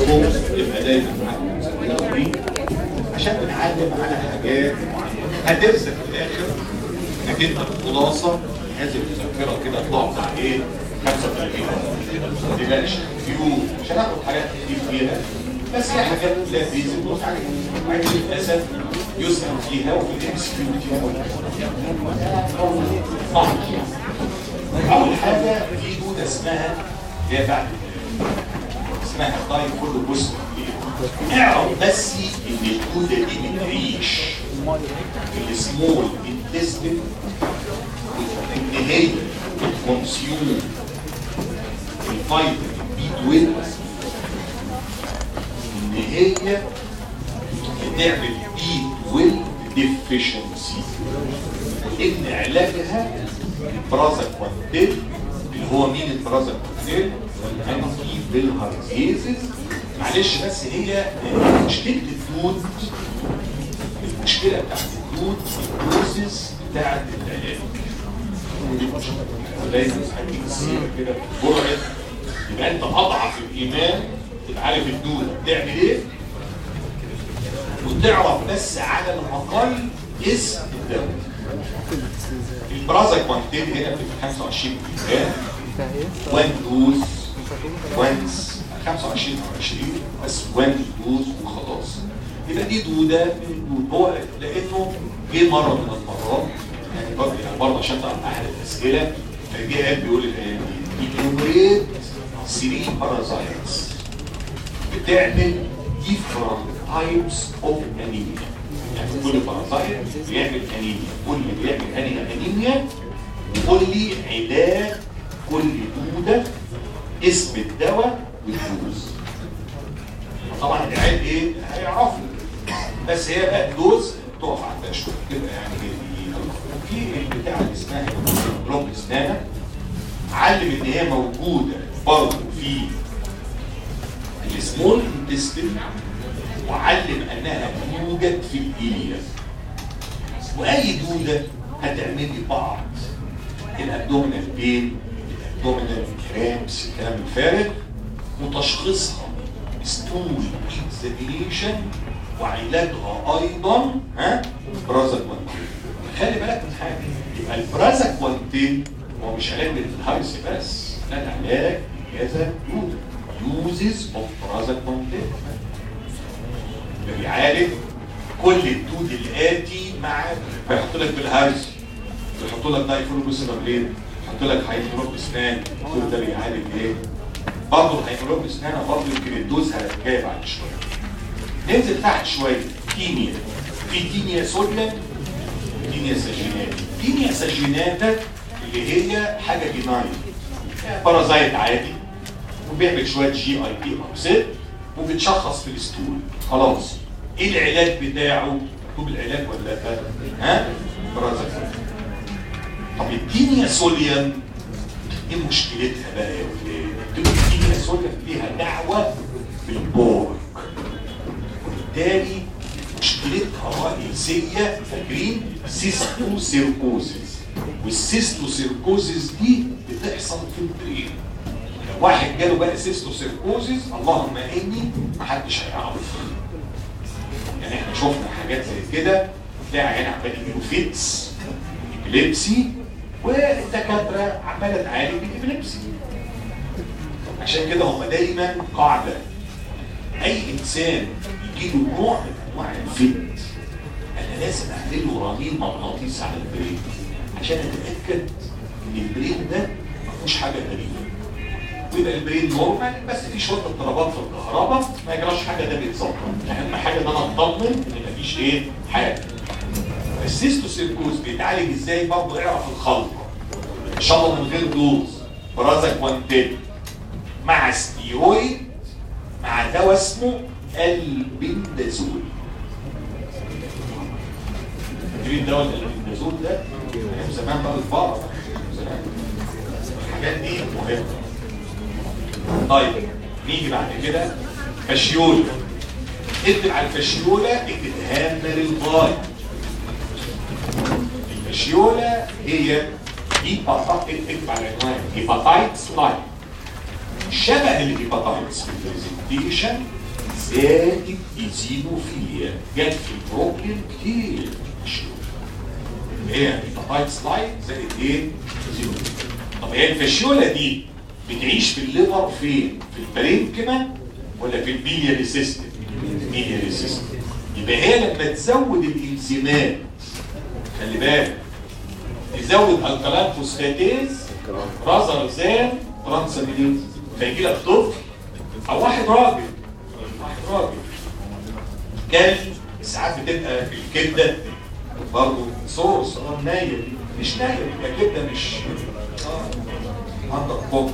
عندكم يبقى دايما معاكم مذكرين عشان بنعلم على حاجات معينه هترسم في الاخر انك انت الخلاصه هذه المذكره كده تطلع ايه 35 ما تقلقش فيو مش هناخد حاجات كتير فيها بس هي حاجات لا بيزك وعايز للاسف يسال فيها وفي الام اس كيو فيها صح اول حاجه في دوده اسمها اللي هي بعد اسمها داي كله بص اعرف بس ان الدوده دي بتعيش في السمول انتستين ان هي بتكونسيوم الفيتامين بي 12 ان هي بتعمل بي 12 ديفيشنسي وان علاجها برازاكوانتيل اللي هو مين البرازاكوانتيل الانتي بالهارزيزز معلش بس هي مشكله الدود المشكله بتاعت الدود الدوزز بتاعت العلاج دايما هديك السيره كده جرعه يبقى انت اضعف الايمان تبقى عارف الدود بتعمل ايه وتعرف بس على الاقل اسم الدواء البرازاكوانتين هنا في 25 مليون وان دوز وانس 25 او 20 بس وان دوز وخلاص يبقى دي دوده من الدود هو لانه جه مره من المرات يعني برضه يعني برضه عشان تعرف احد الاسئله جه قال بيقول الايه انيومريت 3 بارازايتس بتعمل different types of anemia يعني كل بارازايت بيعمل انيميا كل بيعمل انيميا انيميا وقول لي علاج كل دوده اسم الدواء والدوز طبعا العيال ايه هيعرفوا بس هي بقى الدوز تقف عندها شويه كده يعني في البتاع اللي اسمها بلوك اسنانه علم ان هي موجوده برضه في السمول انتستين وعلم انها توجد في الإيليا واي دوده هتعمل لي بعض الابدومينال بين الابدومينال كرامس الكلام الفارغ وتشخيصها ستول اكزامينيشن وعلاجها ايضا ها برازاكوانتين خلي بالك من حاجه يبقى البرازاكوانتين هو مش علاج للهايس بس لا ده علاج لكذا دوده يوزز اوف برازاكوانتين بيعالج كل الدود الاتي مع فيحط لك بالهرز يحط لك دايفلوبوسيرابلين يحط لك هيدروب اسنان كل ده بيعالج ايه؟ برضه الهيدروب اسنان برضه يمكن الدوز هتجاي بعد شويه ننزل تحت شويه كيمياء في كيمياء سوديوم كيمياء ساجينات كيمياء ساجيناتا اللي هي حاجه جناين بارازايت عادي وبيعمل شويه جي اي بي ابسيت وبتشخص في الستول خلاص ايه العلاج بتاعه مكتوب العلاج ولا لا ها برازاكوين طب الكيميا سوليوم ايه مشكلتها بقى يا ولاد الكيميا سوليوم ليها دعوه بالبورك وبالتالي مشكلتها الرئيسيه فاكرين سيستو سيركوزيس والسيستو سيركوزيس دي بتحصل في البرين واحد جاله بقى سيستو سيركوزيس اللهم اني محدش هيعرف يعني احنا شفنا حاجات زي كده تلاقي عيان عمال يجيله فيتس ابيليبسي والدكاتره عماله تعالج الابيليبسي عشان كده هم دايما قاعده اي انسان يجيله نوع من انواع الفيت انا لازم اعمل له رنين مغناطيسي على البرين عشان اتاكد ان البرين ده ما فيهوش حاجه غريبه ويبقى البرين نورمال بس في شويه اضطرابات في الكهرباء ما يجراش حاجه ده بيتظبط اهم حاجه ان انا اطمن ان مفيش ايه حاجه السيستوسيركوز بيتعالج ازاي برضه اعرف الخلط ان شاء الله من غير دوز برازاكوانتين مع ستيرويد مع دواء اسمه البندازول فاكرين الدواء البندازول ده ايام زمان بقى الفار زمان الحاجات دي مهمه طيب نيجي بعد كده فاشيولا اكتب على الفاشيولا اكتب هامر الغاية الفاشيولا هي هيباتايت اكتب على العنوان هيباتايتس لايك شبه الهيباتايتس في البرزنتيشن زادت ايزينوفيليا جت في البروبلم كتير هي الهيباتايتس لايت زائد ايه؟ ايزينوفيليا طب هي الفاشيولا دي بتعيش في الليفر فين؟ في البرينكما ولا في البيلياري سيستم؟ البيلياري سيستم يبقى هي لما تزود الانزيمات خلي بالك تزود الكالين فوسفاتيز رازر زان ترانسامينيز فيجي لك طفل او واحد راجل واحد راجل كان ساعات بتبقى الكبده برضه سورس اه نايم مش نايم يبقى كبده مش اه عندك فوق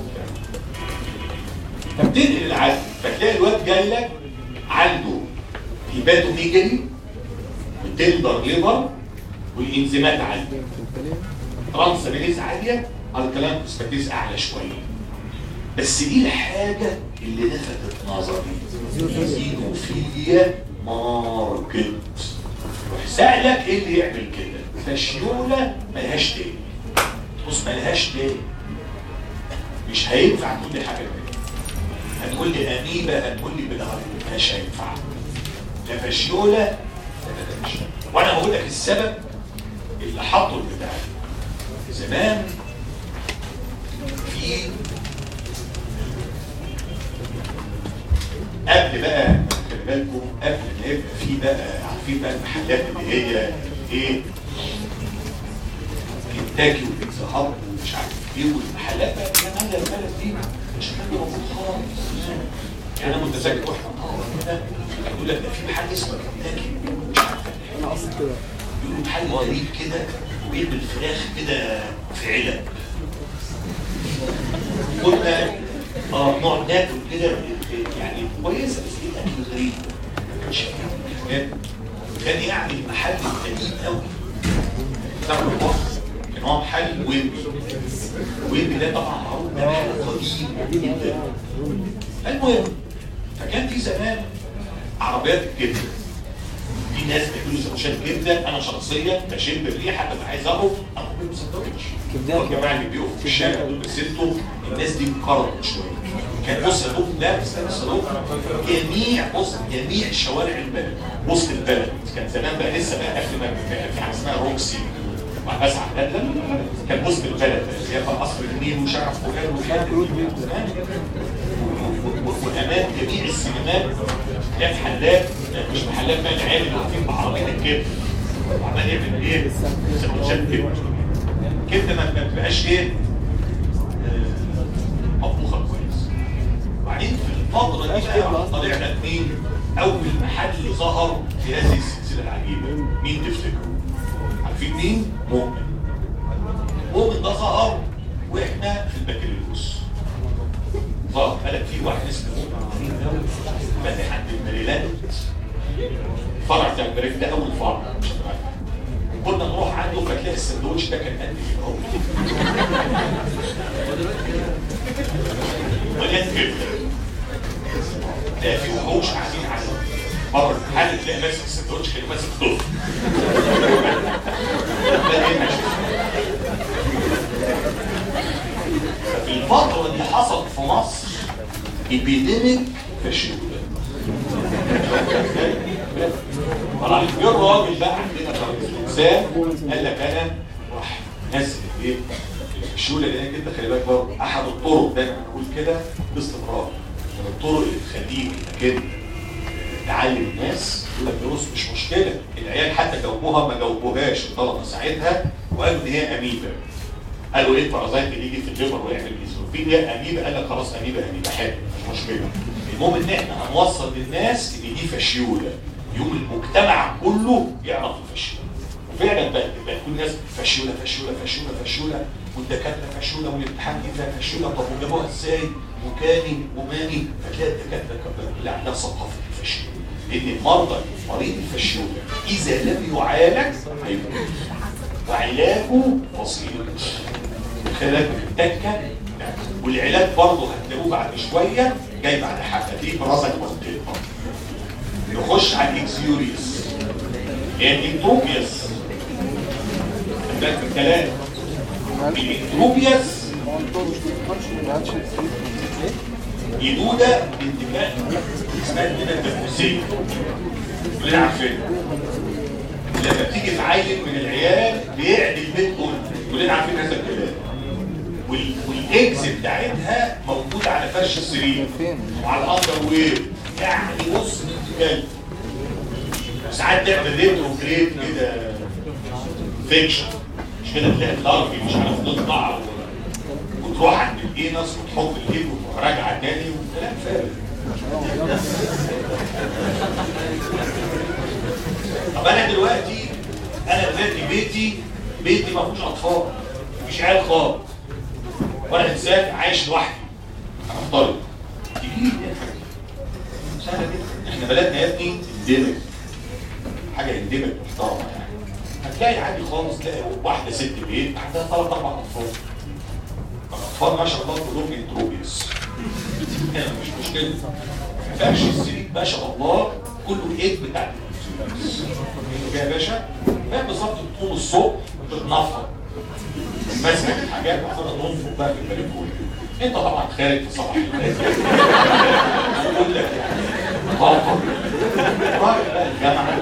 فبتنقل العدل فتلاقي الواد جاي لك عنده هيباتوميجالي وتندر ليفر والانزيمات عاليه ترانسامينيز عاليه الكلام فوسفاتيز اعلى شويه بس دي الحاجه اللي لفتت نظري زينوفيليا ماركت روح سألك ايه اللي يعمل كده فاشيولا ملهاش تاني بص ملهاش تاني مش هينفع تقول لي حاجه تاني هتقول لي اميبا هتقول لي بالغرب مش هينفع لا فاشيولا لا لا مش وانا هقول لك السبب اللي حطه البتاع زمان في قبل بقى خلي بالكم قبل ما يبقى في بقى عارفين بقى المحلات اللي هي ايه كنتاكي وبيتزا هات ومش عارف ايه والمحلات بقى يا مالها البلد دي مش حاجه موجود خالص يعني انا متذكر واحنا بنقرا كده يقول لك ده في محل اسمه كنتاكي مش عارف انا اصلا كده يقولوا محل غريب كده وبيعمل فراخ كده في علب كنا اه نقعد ناكل كده يعني كويسه بس ايه اكل غريب مش كان كان يعني المحل قديم قوي تعرف مصر كان هو محل ويبي ويبي ده طبعا معروف ده محل قديم جدا المهم فكان في زمان عربيات الكبده في ناس بيعملوا سندوتشات كبده انا شخصيا بشم الريحه ببقى عايز اقف اخد منهم سندوتش كبدة. الجماعه اللي بيقفوا في الشارع دول بسيرته الناس دي انقرضت شويه كان بص يا دكتور لا بس بس يا دكتور جميع بص جميع شوارع البلد وسط البلد كان زمان بقى لسه بقى قبل ما يبقى في حاجه اسمها روكسي مع بس لا لا لا لا. كان وسط البلد اللي هي في قصر النيل وشارع فؤاد وكان زمان وامام جميع السينمات كان محلات مش محلات بقى العيال اللي واقفين بعربيه الكبد وعمال يعمل ايه؟ سندوتشات كبد كبده ما ما بتبقاش ايه؟ آه، مطبوخه كويس وبعدين في الفتره دي بقى طلعنا اثنين اول محل ظهر في هذه السلسله العجيبه مين تفتكروا؟ عارفين مين؟ مؤمن مؤمن ده ظهر واحنا في البكالوريوس ظهر قالك في واحد اسمه مؤمن فاتح عند الماريلاند فرع بتاع الماريلاند ده اول فرع مش هتعرف. كنا نروح عنده فتلاقي السندوتش ده كان قد كده اهو مليان كبده تلاقي في وحوش قاعدين على بره المحل تلاقي ماسك السندوتش كده ماسك طفل ده ايه ماشي في الفترة دي حصل في مصر ايبيديميك فاشيولا طبعا جه الراجل بقى عندنا في الانسان قال لك انا راح نزل ايه الفاشيولا اللي هي كده خلي بالك برضه احد الطرق دايما بنقول كده باستمرار من الطرق اللي تخليك انك انت تعلم الناس يقول لك دروس مش مشكله العيال حتى جاوبوها ما جاوبوهاش الطلبه ساعتها وقالوا ان هي اميبا قالوا ايه البارازايت اللي يجي في الليفر ويعمل ايزوفيليا اميبا قال لك خلاص اميبا اميبا حلو مش مشكله المهم ان احنا هنوصل للناس ان دي فاشيولا يوم المجتمع كله يعرف الفاشيولا وفعلا بقى بقى كل الناس فاشيولا فاشيولا فاشيولا فاشيولا والدكاتره فاشيولا والامتحان دي فيها فاشيولا طب وجابوها ازاي وكاني وماني فتلاقي الدكاتره كمان اللي عندها ثقافه الفاشيولا لان المرضى مريض الفاشيولا اذا لم يعالج هيموت وعلاجه بسيط خلاك التكه والعلاج برضه هتلاقوه بعد شويه جاي بعد حبه دي براسك منطقه نخش على الاكسيوريوس يعني الانتروبياس ده الكلام الانتروبياس يدودة بانتماء اسمها الدودة التنفسية كلنا عارفينها لما بتيجي في عيل من العيال بيعدي البيت كله كلنا عارفين هذا الكلام وال- والاكس بتاعتها موجوده على فرش السرير وعلى الاندر وير يعني بص كلب ساعات تعمل ريترو جريد كده فيكشن مش كده تلاقي الارض مش عارف تطلع و- وتروح عند الانس وتحط الايد وتروح راجعه تاني وكلام فارغ طب انا دلوقتي انا دلوقتي بيتي بيتي ما فيهوش اطفال مفيش عيال خالص وانا انسان عايش لوحدي انا افترض تجيب يا حاجه سهله جدا احنا بلدنا يا ابني اندمج حاجه اندمج محترمه يعني هتلاقي عادي خالص تلاقي واحده ست بيت عندها ثلاث اربع اطفال الاطفال ما شاء الله كلهم انتروبيس يعني مش مشكله فرش السرير ما شاء الله كله الايد بتاع الانتروبيس يا باشا فاهم بالظبط تقوم الصبح تتنفض ماسك الحاجات وحاططها تنفض بقى في البلكونه انت طبعا خارج في صباح الناس يقول لك يعني طاقه رايح بقى الجامعه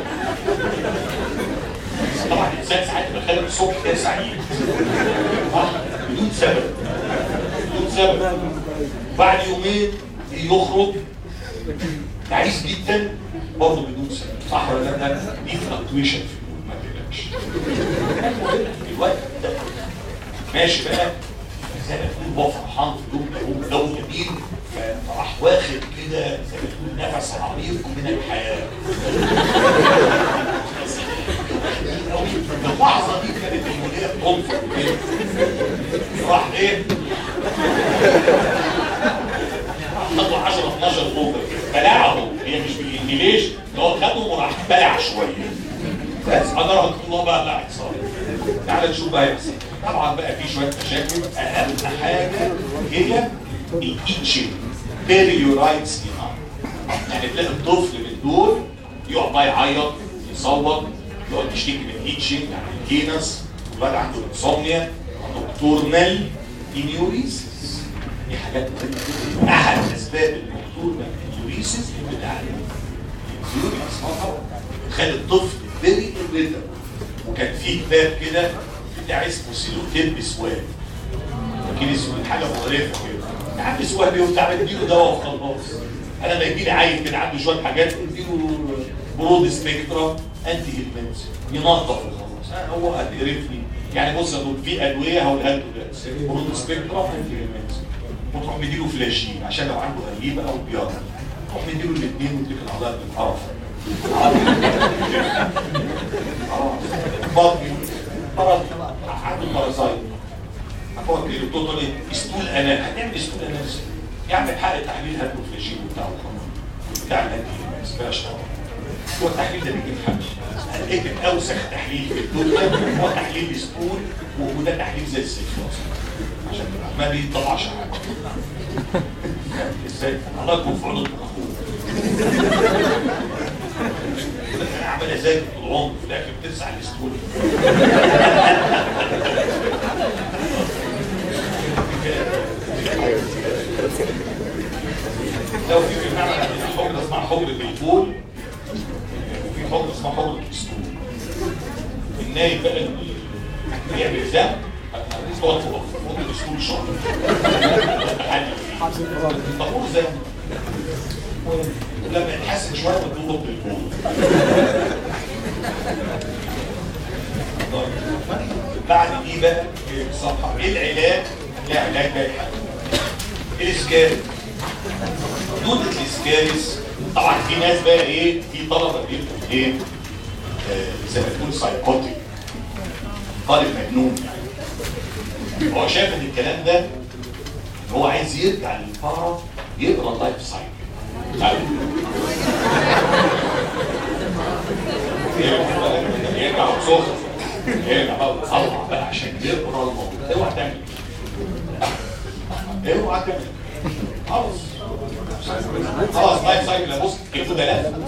طبعا الانسان ساعات يبقى خارج الصبح كده سعيد صح؟ بدون سبب بدون سبب بعد يومين يخرج تعيس جدا برضه بدون سبب صح ولا لا؟ دي فلكتويشن في المود ما تقلقش الوقت ده ماشي بقى زي ما تقول بقى فرحان في يوم جو جو جميل فراح واخد كده زي ما تقول نفس عميق من الحياه اللحظه دي كانت المديره بتنفض كده راح ايه؟ خدوا 10 12 اوفر بلعهم هي مش بالانجليش ده هو خدهم وراح بلع شويه بس قدرها الله بقى لا اتصال تعال نشوف بقى يحصل طبعا بقى في شويه مشاكل اهم حاجه هي الايتشنج بيريورايتس يعني تلاقي الطفل من دول يقعد بقى يعيط يصوت يقعد يشتكي من الايتشنج يعني الكينس الولد عنده انسومنيا عنده نوكتورنال انيوريسيس دي حاجات مهمه جدا احد اسباب النوكتورنال انيوريسيس بتاع الانيوريسيس طبعا تخلي الطفل فيري irritable وكان في كتاب كده بتاع اسمه سيلوتيب سواب فاكرين اسمه حاجه مقرفه كده يا عم سواب ايه وبتاع بديله دواء وخلاص انا لما يجي لي عيل كده عنده شويه حاجات اديله برود سبيكترا انتي هيلمنتس ينظف وخلاص آه، هو هتقرفني يعني بص يا دكتور في ادويه هقولها لكم دلوقتي برود سبيكترا انتي هيلمنتس وتروح مديله فلاشين عشان لو عنده غريبه او بياض تروح مديله الاثنين وتلك العضلات بالقرف بطني مرض عنده بارازايت هو الدكتور ايه استول انا هتعمل استول انا يعمل حق تحليل هات له فلاجين بتاعه وخلاص بتاع الهدي ما يسبقش طبعا هو التحليل ده بيجيب حل اكتب اوسخ تحليل في الدنيا هو تحليل استول وده تحليل زي السيف اصلا عشان ما بيطلعش حاجه ازاي الله يكون في عضو اخوه انا عمال اذاكر طول عمري في الاخر بترسع الاستول لو في في المعنى في حجرة اسمها حجرة البول وفي حجرة اسمها حجرة الاسطول النايم بقى اللي بيعمل ذنب تقعد فوق فوق الاسطول شهر طابور ذنب ولما يتحسن شويه بتطلب بالبول بعد دي بقى الصفحه ايه العلاج؟ لا علاج بقى الاسكان دودة الاسكاريس طبعا في ناس بقى ايه في طلبه بيبقوا ايه آه، زي ما تقول سايكوتيك طالب مجنون يعني هو شايف ان الكلام ده ان هو عايز يرجع للفاره يقرا اللايف سايكل عارف؟ يرجع بسخن يرجع بقى ويطلع بقى عشان يقرا الموضوع اوعى تعمل كده اوعى تعمل كده خلاص خلاص لايف سايكل بص كده ده لا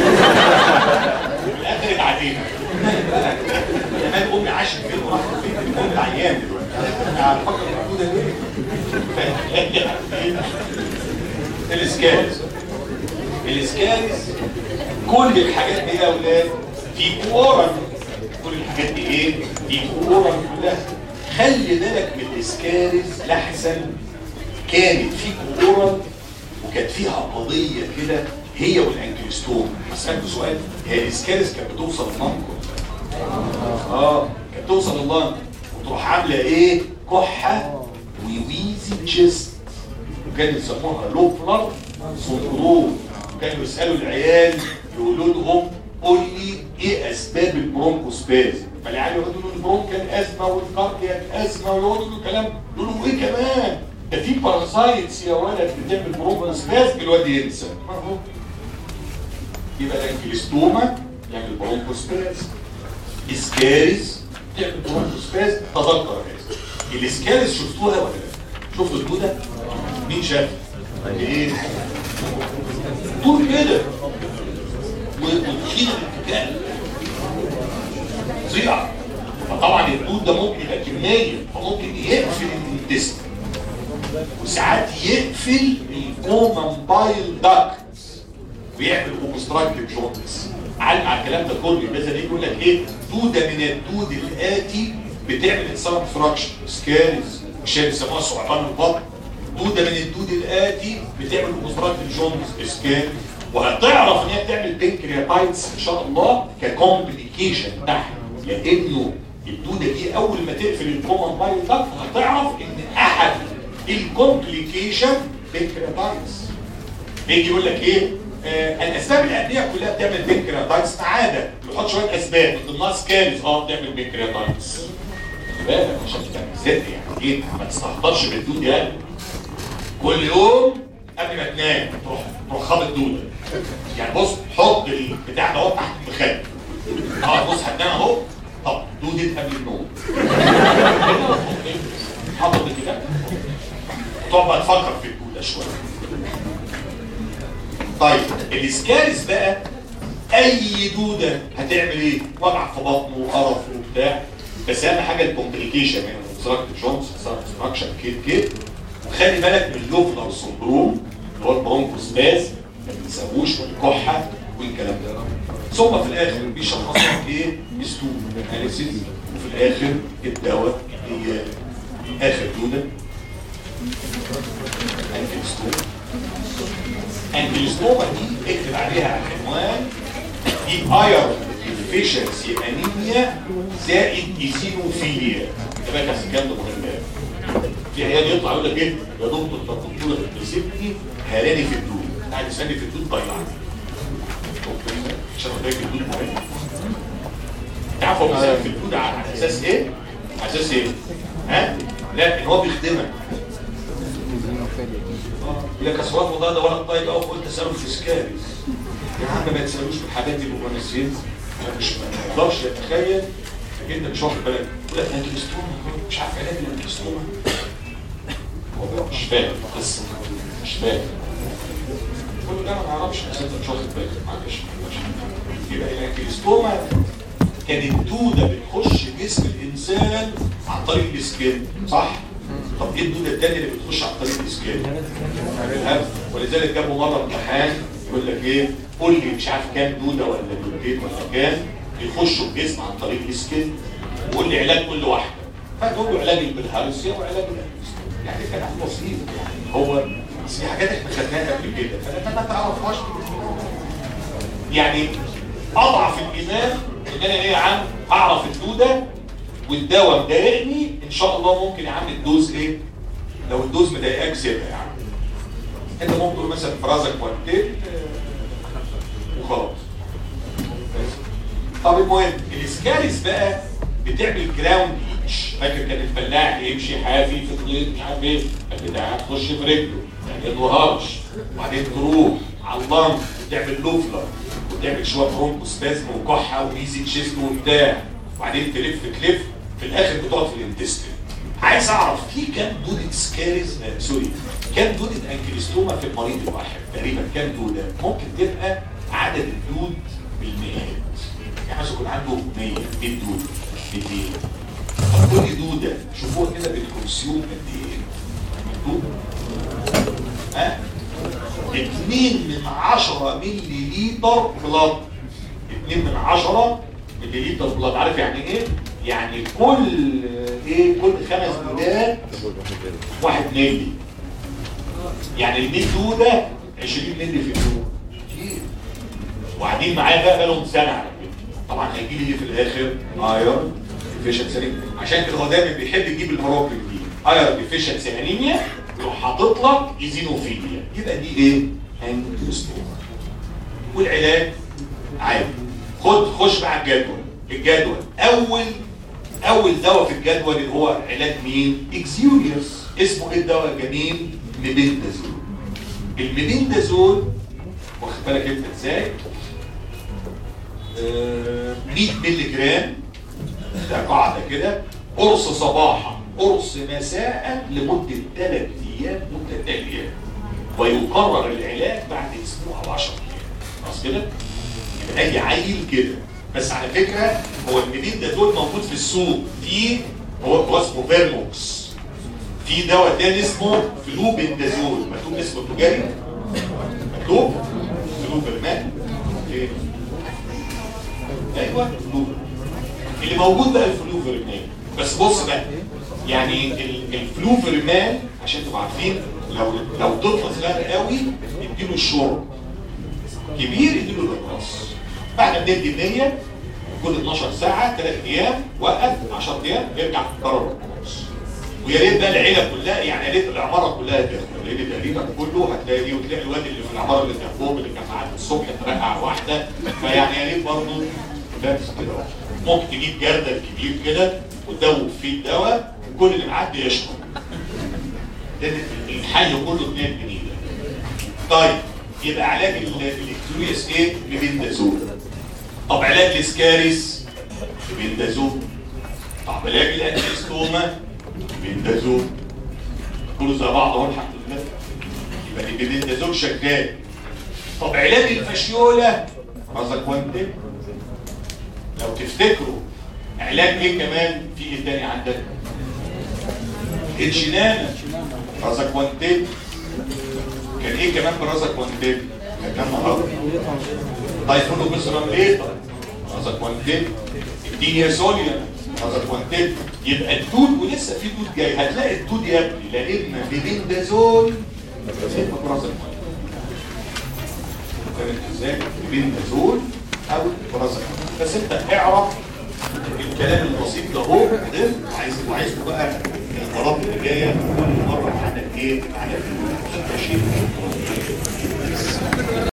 في الاخر اتعدينا كمان امي عاشت فين وراحت فين امي عيان دلوقتي انا بفكر في الحدود ليه الاسكاريز الاسكاريز كل الحاجات دي يا اولاد في كورن كل الحاجات دي ايه في كورن كلها خلي بالك من الاسكاريز لحسن كانت في كورن وكانت فيها قضيه كده هي والانكلستوم هسألكوا سؤال هي الاسكاريز كانت بتوصل للمنكر اه كانت توصل للمنكر وتروح عامله ايه كحه وويزي تشيست وكانوا يسموها لوفلر سندروم كانوا يسالوا العيال يقولوا لهم قول لي ايه اسباب البرونكوسباز فالعيال يقعدوا يقولوا البرونكال ازمه والكاردياك ازمه ويقعدوا يقولوا كلام يقولوا ايه كمان ده في باراسايتس يا ولد بتعمل برونكوسباز الواد ينسى ما هو يبقى الانكليستوما يعمل برونكوسباز اسكاريز تعمل برونكوسباز تذكر هذا الاسكاريز شفتوها ولا لا؟ شفتوا الدوده؟ مين شاف؟ ايه؟ طول كده وتخيل الاتكال فظيع فطبعا الدود ده ممكن يبقى كمية فممكن يقفل الانتست وساعات يقفل الكومن بايل داكت ويعمل اوبستراكتيف جوندس علم على الكلام ده كله يبقى زي يقول لك ايه دوده من الدود الاتي بتعمل انسان فراكشن سكاريز مش بيسموها ثعبان البطن دوده من الدود الاتي بتعمل اوبستراكتيف جوندس سكاريز وهتعرف ان هي بتعمل بنكرياتايتس ان شاء الله ككومبليكيشن تحت لانه الدوده دي اول ما تقفل الكومن بايل داكت هتعرف ان احد الكومبليكيشن بنكرياتايتس يجي يقول لك ايه آه الاسباب الادويه كلها بتعمل بنكرياتايتس عاده بيحط شويه اسباب من ضمنها سكانز اه بتعمل بنكرياتايتس خلي بالك عشان تبقى ست يعني ايه ما تستهترش بالدود يعني كل يوم قبل ما تنام تروح تروح خابط دوده يعني بص حط البتاع ده اهو تحت المخده اه بص هتنام اهو طب دوده قبل النوم حاطط كده تقعد بقى تفكر في الدوده شويه طيب الاسكارس بقى اي دوده هتعمل ايه وجع في بطنه وقرف وبتاع بس اهم حاجه الكومبليكيشن من اوبستراكتيف جونز اوبستراكشن كده كده وخلي بالك من اللوفلر سندروم اللي هو البرونكوسباز ما بنسووش والكحه والكلام ده ثم في الاخر بيشخص لك ايه ستون اناليسيس وفي الاخر الدواء هي اخر دوده انكلستوم انكلستوما دي اكتب عليها على العنوان دي ايرون ديفيشنسي انيميا زائد ايزينوفيليا ده بقى كان الكلام ده مهم في عيال يطلع يقول لك ايه يا دكتور طب الدكتور بتسيبني هلاني في الدود قاعد يسالني في الدود ضيعني عشان اقول لك الدود مهم تعرف هو بيسالك في الدود على اساس ايه؟ على اساس ايه؟ ها؟ لا ان هو بيخدمك يقول لك اصل هو ده ولد طيب قوي قلت اساله في سكاريز يا عم ما تسالوش في الحاجات دي الممارسين مش ما يقدرش يتخيل انك انت مش واخد بالك يقول لك انكلستوما مش عارف علاج الانكلستوما هو مش فاهم القصه مش فاهم كل ده ما نعرفش بس انت مش واخد بالك معلش يبقى الانكلستوما كانت دوده بتخش جسم الانسان عن طريق السكين صح؟ طب ايه الدوده الثانيه اللي بتخش عن طريق السكين؟ الهبد ولذلك جابوا مره امتحان يقول لك ايه قول لي مش عارف كام دوده ولا دودتين ولا كام بيخشوا الجسم عن طريق السكين وقول لي علاج كل واحده فتقول له علاج البلهارسيا وعلاج يعني كلام بسيط يعني هو بس في حاجات احنا خدناها قبل كده فانت ما تعرفهاش يعني اضعف الايمان ان انا ايه يا عم اعرف الدوده والدواء مضايقني ان شاء الله ممكن يا عم الدوز ايه لو الدوز مضايقاك سيبها يا عم انت ممكن تقول مثلا فرازك مرتين وخلاص طب المهم الاسكاريس بقى بتعمل جراوند ايتش فاكر كان الفلاح يمشي حافي في الغيط مش عارف ايه البتاع تخش في رجله ما يظهرش وبعدين تروح على اللنج وتعمل لوفلر وتعمل شويه برونكوسبازم وكحه وميزي تشيست وبتاع وبعدين تلف تلف في الاخر بتقعد في الانتستين عايز اعرف في كام دوده سكاريز آه سوري كام دوده انكليستوما في المريض الواحد تقريبا كام دوده ممكن تبقى عدد الدود بالمئات يعني مثلا يكون عنده 100 100 دوده 200 كل دوده شوفوها كده بتكونسيوم قد ايه دوده ها 2 من 10 ملي لتر بلاد 2 من 10 ملي لتر بلاد عارف يعني ايه؟ يعني كل ايه كل خمس دودات واحد ملي يعني ال 100 دوده 20 ملي في اليوم كتير وقاعدين معايا بقى بقالهم سنه على كده طبعا هيجي لي في الاخر ايرون ديفيشنسي عشان كده هو دايما بيحب يجيب المراكب دي ايرون ديفيشنسي انيميا يروح حاطط لك ايزينوفيليا يبقى دي ايه؟ انكلوستوما والعلاج عادي خد خش بقى الجدول الجدول اول اول دواء في الجدول اللي هو علاج مين؟ اكسيوريوس اسمه ايه الدواء الجميل؟ ميبندازول الميبندازول واخد بالك انت ازاي؟ آه، 100 مللي جرام ده قاعده كده قرص صباحا قرص مساء لمده ثلاث ايام متتاليه ويقرر العلاج بعد اسبوع او 10 ايام خلاص كده؟ يبقى اي عيل كده بس على فكره هو الميدين ده دول موجود في السوق في هو هو اسمه فيرموكس في دواء تاني اسمه فلوبندازول مكتوب اسمه التجاري مكتوب فلوبرمان فين؟ ايوه فلوبر اللي موجود بقى الفلوفرمان بس بص بقى يعني ال- الفلوفرمان عشان تبقوا عارفين لو لو طفل صغير قوي يديله الشرب كبير يديله الراس بعد ما ندي 100 كل 12 ساعه 3 ايام وقف 10 ايام يرجع يكرر الراس ويا ريت بقى العيله كلها يعني يا ريت العماره كلها تاخد لان تقريبا كله هتلاقي دي وتلاقي الواد اللي في العماره اللي جنبهم اللي كان معاك الصبح ترقع واحده فيعني يا ريت برضه لابس كده ممكن تجيب جردل كبير كده وتدوب فيه الدواء وكل اللي معدي يشرب لان الحل كله 2 جنيه ده طيب يبقى علاج ال- الاكتوريوس ايه؟ ببندازول طب علاج الاسكاريس ببندازول طب علاج الانتستوما ببندازول كله زي بعض اهو الحمد لله يبقى البندازول شغال طب علاج الفاشيولا رازاكوانتين لو تفتكروا علاج ايه كمان في ايه تاني عندك الجنانة رازاكوانتين كان ايه كمان برازاكوانتين كان كام مرض تايفون بسرام ليتا رازاكوانتين الدينيا سوليا رازاكوانتين يبقى الدود ولسه في دود جاي هتلاقي الدود يا ابني لا اما ببندازول لا اما برازاكوانتين فاهم ازاي ببندازول او برازاكوانتين بس انت اعرف الكلام البسيط ده هو ده وعايز وعايزه بقى المرات اللي جايه كل مره معانا ايه معانا ماشي